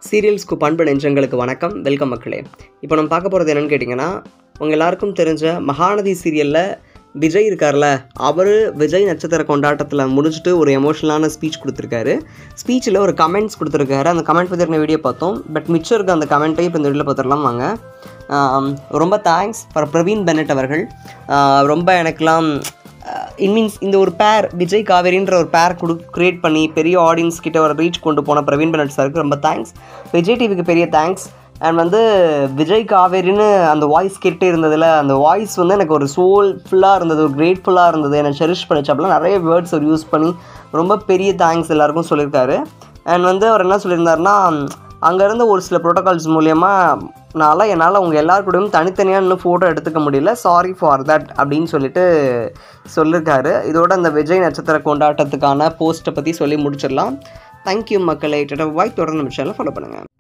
சீரியல்ஸ்க்கு பண்பு நெஞ்சங்களுக்கு வணக்கம் வெல்கம் மக்களே இப்போ நம்ம பார்க்க போகிறது என்னென்னு கேட்டிங்கன்னா உங்கள் எல்லாருக்கும் தெரிஞ்ச மகாநதி சீரியலில் விஜய் இருக்கார்ல அவர் விஜய் நட்சத்திர கொண்டாட்டத்தில் முடிச்சுட்டு ஒரு எமோஷனலான ஸ்பீச் கொடுத்துருக்காரு ஸ்பீச்சில் ஒரு கமெண்ட்ஸ் கொடுத்துருக்காரு அந்த கமெண்ட் பற்றின வீடியோ பார்த்தோம் பட் மிச்சம் இருக்க அந்த கமெண்ட்டையும் இப்போ இந்த வீடியோவில் பார்த்துடலாம் வாங்க ஆம், ரொம்ப தேங்க்ஸ் ஃபார் பிரவீன் பென்னட் அவர்கள் ஆ, ரொம்ப எனக்கெலாம் இட் மீன்ஸ் இந்த ஒரு பேர் விஜய் காவேரின்ற ஒரு பேர் கொடு க்ரியேட் பண்ணி பெரிய ஆடியன்ஸ் கிட்ட ஒரு ரீச் கொண்டு போன பிரவீன் பெனட் சாருக்கு ரொம்ப தேங்க்ஸ் விஜய் டிவிக்கு பெரிய தேங்க்ஸ் அண்ட் வந்து விஜய் காவேரின்னு அந்த வாய்ஸ் கேட்டே இருந்ததில் அந்த வாய்ஸ் வந்து எனக்கு ஒரு சோல்ஃபுல்லாக இருந்தது ஒரு கிரேட்ஃபுல்லாக இருந்தது என்னை செரிஷ் பண்ணிச்சாப்பெல்லாம் நிறைய வேர்ட்ஸ் அவர் யூஸ் பண்ணி ரொம்ப பெரிய தேங்க்ஸ் எல்லாருக்கும் சொல்லியிருக்காரு அண்ட் வந்து அவர் என்ன சொல்லியிருந்தாருன்னா அங்கேருந்து ஒரு சில ப்ரோட்டோகால்ஸ் மூலயமா நான்லாம் என்னால் உங்கள் எல்லார் கூடயும் தனித்தனியாக இன்னும் ஃபோட்டோ எடுத்துக்க முடியல சாரி ஃபார் தட் அப்படின்னு சொல்லிட்டு சொல்லியிருக்காரு இதோட அந்த விஜய் நட்சத்திர கொண்டாட்டத்துக்கான போஸ்ட்டை பற்றி சொல்லி முடிச்சிடலாம் தேங்க்யூ மக்களை வாய் தொடர்ந்து நம்ம சேனலை ஃபாலோ பண்ணுங்கள்